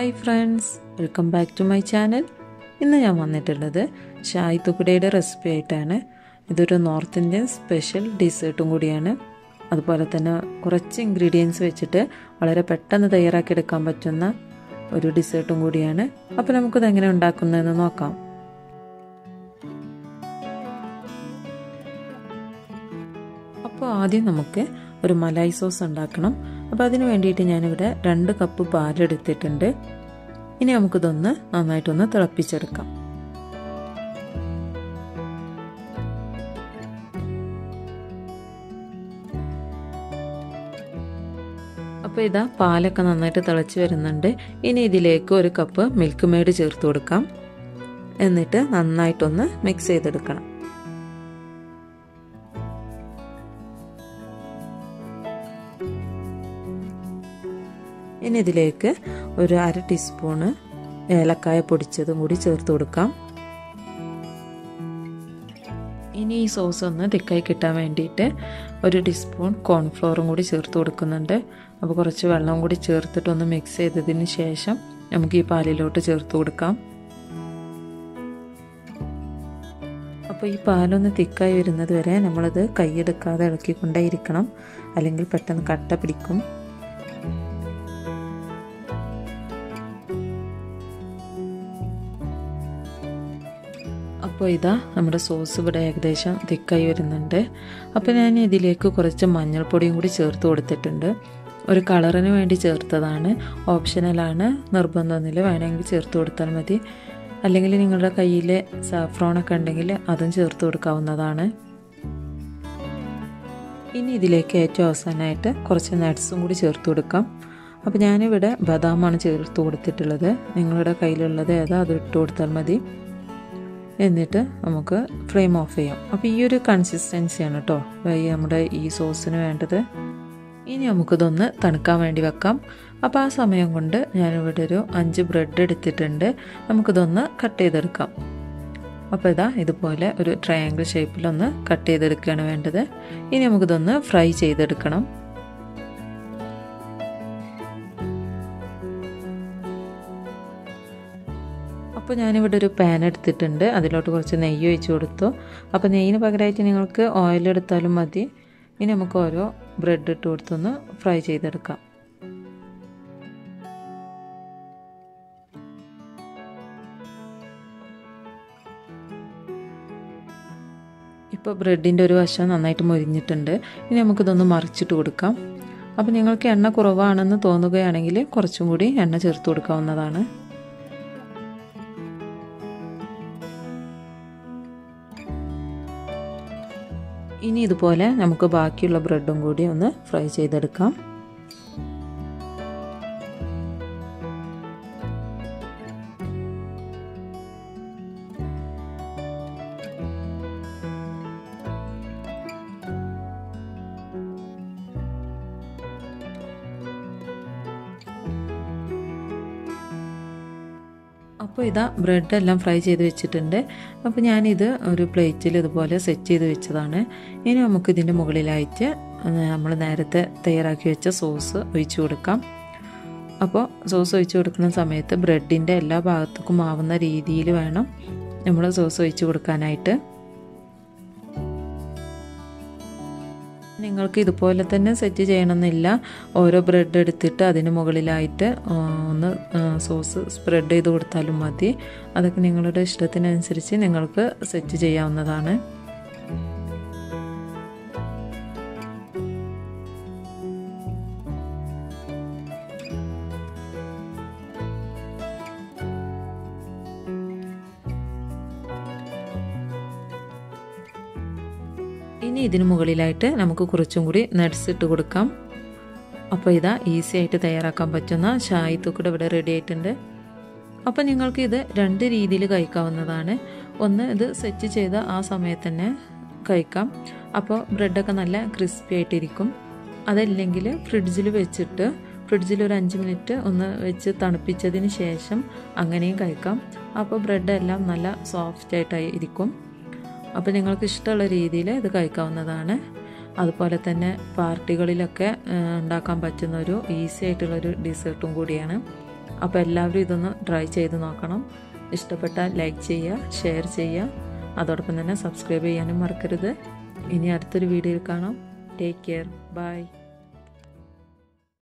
hi friends welcome back to my channel ഇന്ന് ഞാൻ വന്നിട്ടുള്ളത് ഷായ് തുക്കടയുടെ റെസിപ്പി ആയിട്ടാണ് ഇതൊരു നോർത്ത് ഇന്ത്യൻ സ്പെഷ്യൽ ഡിസേർട്ടും കൂടിയാണ് അതുപോലെ തന്നെ കുറച്ച് ഇൻഗ്രീഡിയൻസ് വെച്ചിട്ട് വളരെ പെട്ടെന്ന് തയ്യാറാക്കിയെടുക്കാൻ പറ്റുന്ന ഒരു ഡിസേർട്ടും കൂടിയാണ് അപ്പോൾ നമുക്കിത് എങ്ങനെ ഉണ്ടാക്കുന്നതെന്ന് നോക്കാം അപ്പോൾ ആദ്യം നമുക്ക് ഒരു മലായി സോസ് ഉണ്ടാക്കണം അപ്പോൾ അതിന് വേണ്ടിയിട്ട് ഞാനിവിടെ രണ്ട് കപ്പ് പാലെടുത്തിട്ടുണ്ട് ഇനി നമുക്കിതൊന്ന് നന്നായിട്ടൊന്ന് തിളപ്പിച്ചെടുക്കാം അപ്പോൾ ഇതാ പാലൊക്കെ നന്നായിട്ട് തിളച്ച് വരുന്നുണ്ട് ഇനി ഇതിലേക്ക് ഒരു കപ്പ് മിൽക്ക് മെയ്ഡ് ചേർത്ത് കൊടുക്കാം എന്നിട്ട് നന്നായിട്ടൊന്ന് മിക്സ് ചെയ്തെടുക്കണം ഇനി ഇതിലേക്ക് ഒരു അര ടീസ്പൂണ് ഏലക്കായ പൊടിച്ചതും കൂടി ചേർത്ത് കൊടുക്കാം ഇനി ഈ സോസ് ഒന്ന് തിക്കായി കിട്ടാൻ വേണ്ടിയിട്ട് ഒരു ടീസ്പൂൺ കോൺഫ്ലോറും കൂടി ചേർത്ത് കൊടുക്കുന്നുണ്ട് അപ്പോൾ കുറച്ച് വെള്ളം കൂടി ചേർത്തിട്ടൊന്ന് മിക്സ് ചെയ്തതിന് ശേഷം നമുക്ക് ഈ പാലിലോട്ട് ചേർത്ത് കൊടുക്കാം അപ്പോൾ ഈ പാലൊന്ന് തിക്കായി വരുന്നത് വരെ നമ്മളത് കൈയെടുക്കാതെ ഇളക്കിക്കൊണ്ടേ ഇരിക്കണം അല്ലെങ്കിൽ പെട്ടെന്ന് കട്ട പിടിക്കും അപ്പോൾ ഇതാ നമ്മുടെ സോസ് ഇവിടെ ഏകദേശം തിക്കായി വരുന്നുണ്ട് അപ്പോൾ ഞാൻ ഇതിലേക്ക് കുറച്ച് മഞ്ഞൾപ്പൊടിയും കൂടി ചേർത്ത് കൊടുത്തിട്ടുണ്ട് ഒരു കളറിന് വേണ്ടി ചേർത്തതാണ് ഓപ്ഷണലാണ് നിർബന്ധമൊന്നുമില്ല വേണമെങ്കിൽ ചേർത്ത് കൊടുത്താൽ മതി അല്ലെങ്കിൽ നിങ്ങളുടെ കയ്യിൽ സാഫ്രോണൊക്കെ ഉണ്ടെങ്കിൽ അതും ചേർത്ത് കൊടുക്കാവുന്നതാണ് ഇനി ഇതിലേക്ക് ഏറ്റവും അവസാനമായിട്ട് കുറച്ച് നട്ട്സും കൂടി ചേർത്ത് കൊടുക്കാം അപ്പോൾ ഞാനിവിടെ ബദാമാണ് ചേർത്ത് കൊടുത്തിട്ടുള്ളത് നിങ്ങളുടെ കയ്യിലുള്ളത് ഏതാ അത് ഇട്ട് കൊടുത്താൽ മതി എന്നിട്ട് നമുക്ക് ഫ്ലെയിം ഓഫ് ചെയ്യാം അപ്പോൾ ഈ ഒരു കൺസിസ്റ്റൻസിയാണ് കേട്ടോ ഈ നമ്മുടെ ഈ സോസിന് വേണ്ടത് ഇനി നമുക്കിതൊന്ന് തണുക്കാൻ വേണ്ടി വെക്കാം അപ്പോൾ ആ സമയം കൊണ്ട് ഞാനിവിടെ ഒരു അഞ്ച് ബ്രെഡ് എടുത്തിട്ടുണ്ട് നമുക്കിതൊന്ന് കട്ട് ചെയ്തെടുക്കാം അപ്പോൾ ഇതാ ഇതുപോലെ ഒരു ട്രയാങ്കിൾ ഷേപ്പിലൊന്ന് കട്ട് ചെയ്തെടുക്കുകയാണ് വേണ്ടത് ഇനി നമുക്കിതൊന്ന് ഫ്രൈ ചെയ്തെടുക്കണം അപ്പോൾ ഞാനിവിടെ ഒരു പാൻ എടുത്തിട്ടുണ്ട് അതിലോട്ട് കുറച്ച് നെയ്യ് ഒഴിച്ച് കൊടുത്തു അപ്പോൾ നെയ്യിന് പകരമായിട്ട് നിങ്ങൾക്ക് ഓയിൽ എടുത്താലും മതി ഇനി നമുക്ക് ഓരോ ബ്രെഡ് ഇട്ട് കൊടുത്തൊന്ന് ഫ്രൈ ചെയ്തെടുക്കാം ഇപ്പോൾ ബ്രെഡിൻ്റെ ഒരു വശം നന്നായിട്ട് മൊരിഞ്ഞിട്ടുണ്ട് ഇനി നമുക്കിതൊന്ന് മറിച്ചിട്ട് കൊടുക്കാം അപ്പോൾ നിങ്ങൾക്ക് എണ്ണ കുറവാണെന്ന് തോന്നുകയാണെങ്കിൽ കുറച്ചും കൂടി എണ്ണ ചേർത്ത് കൊടുക്കാവുന്നതാണ് ഇനി ഇതുപോലെ നമുക്ക് ബാക്കിയുള്ള ബ്രെഡും കൂടി ഒന്ന് ഫ്രൈ ചെയ്തെടുക്കാം അപ്പോൾ ഇതാ ബ്രെഡ് എല്ലാം ഫ്രൈ ചെയ്ത് വെച്ചിട്ടുണ്ട് അപ്പോൾ ഞാനിത് ഒരു പ്ലേറ്റിൽ ഇതുപോലെ സെറ്റ് ചെയ്ത് വെച്ചതാണ് ഇനി നമുക്ക് ഇതിൻ്റെ മുകളിലായിട്ട് നമ്മൾ നേരത്തെ തയ്യാറാക്കി വെച്ച സോസ് ഒഴിച്ചു കൊടുക്കാം അപ്പോൾ സോസ് ഒഴിച്ചു കൊടുക്കുന്ന സമയത്ത് ബ്രെഡിൻ്റെ എല്ലാ ഭാഗത്തേക്കും ആവുന്ന രീതിയിൽ വേണം നമ്മൾ സോസ് ഒഴിച്ചു കൊടുക്കാനായിട്ട് നിങ്ങൾക്ക് ഇതുപോലെ തന്നെ സെറ്റ് ചെയ്യണമെന്നില്ല ഓരോ ബ്രെഡ് എടുത്തിട്ട് അതിന് മുകളിലായിട്ട് ഒന്ന് സോസ് സ്പ്രെഡ് ചെയ്ത് കൊടുത്താലും മതി അതൊക്കെ നിങ്ങളുടെ ഇഷ്ടത്തിനനുസരിച്ച് നിങ്ങൾക്ക് സെറ്റ് ചെയ്യാവുന്നതാണ് ഇനി ഇതിന് മുകളിലായിട്ട് നമുക്ക് കുറച്ചും കൂടി നട്ട്സ് ഇട്ട് കൊടുക്കാം അപ്പോൾ ഇതാ ഈസി ആയിട്ട് തയ്യാറാക്കാൻ പറ്റുന്ന ഷായി തൂക്കട ഇവിടെ റെഡി ആയിട്ടുണ്ട് അപ്പോൾ നിങ്ങൾക്ക് ഇത് രണ്ട് രീതിയിൽ കഴിക്കാവുന്നതാണ് ഒന്ന് ഇത് സെറ്റ് ചെയ്ത ആ സമയത്ത് തന്നെ കഴിക്കാം അപ്പോൾ ബ്രെഡൊക്കെ നല്ല ക്രിസ്പി ആയിട്ടിരിക്കും അതല്ലെങ്കിൽ ഫ്രിഡ്ജിൽ വെച്ചിട്ട് ഫ്രിഡ്ജിൽ ഒരു അഞ്ച് മിനിറ്റ് ഒന്ന് വെച്ച് തണുപ്പിച്ചതിന് ശേഷം അങ്ങനെയും കഴിക്കാം അപ്പോൾ ബ്രെഡ് എല്ലാം നല്ല സോഫ്റ്റ് ആയിട്ടായി ഇരിക്കും അപ്പോൾ നിങ്ങൾക്ക് ഇഷ്ടമുള്ള രീതിയിൽ ഇത് കഴിക്കാവുന്നതാണ് അതുപോലെ തന്നെ പാർട്ടികളിലൊക്കെ ഉണ്ടാക്കാൻ പറ്റുന്ന ഒരു ഈസി ആയിട്ടുള്ളൊരു ഡിസേർട്ടും കൂടിയാണ് അപ്പോൾ എല്ലാവരും ഇതൊന്ന് ട്രൈ ചെയ്ത് നോക്കണം ഇഷ്ടപ്പെട്ടാൽ ലൈക്ക് ചെയ്യുക ഷെയർ ചെയ്യുക അതോടൊപ്പം തന്നെ സബ്സ്ക്രൈബ് ചെയ്യാനും മറക്കരുത് ഇനി അടുത്തൊരു വീഡിയോയിൽ കാണാം ടേക്ക് കെയർ ബൈ